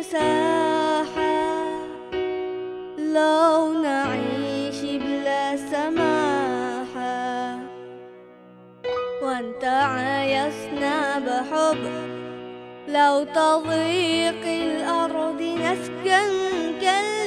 مساحة لو نعيش بلا سماحة وانت عايزنا بحب لو تضيق الأرض نسكن كالجبال